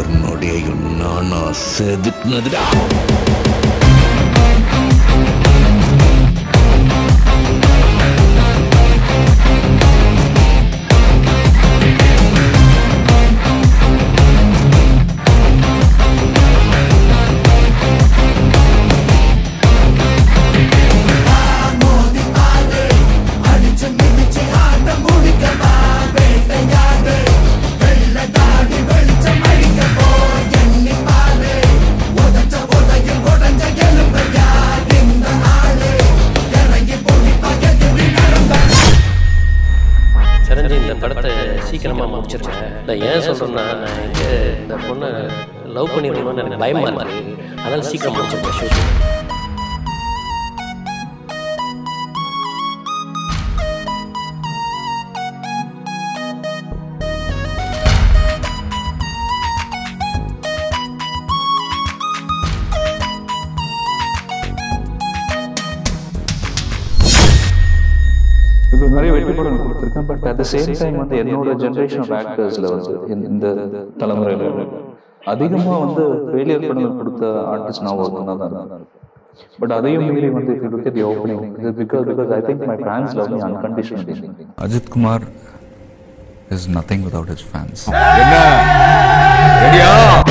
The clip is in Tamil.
நொடியையும் நானா செதுக்குனதுடா சிரஞ்சீவி இந்த படத்தை சீக்கிரமாக முடிச்சிருக்கேன் நான் ஏன் சொல்கிறேன்னா நான் எங்கே இந்த பொண்ணை லவ் பண்ணிடணும்னு எனக்கு பயமாக இருக்கு அதனால் சீக்கிரம் முடிச்சிருக்கேன் ஷூட்டிங் இப்போ நிறைய வெற்றி படம் கொடுத்துருக்கேன் but at the same time வந்து என்னோட ஜென்ரேஷன் ஆஃப் ஆக்டர்ஸ்ல வந்து இந்த- இந்த தலைமுறையில அதிகமா வந்து ஃபெயிலியர் படங்கள் கொடுத்த ஆர்டிஸ்ட் நான் ஒருத்தன் தான் இருந்தேன் பட் அதையும் மீறி வந்து if you look at the opening because because I think my fans love me unconditionally Ajith Kumar is nothing without his fans என்ன ரெடியா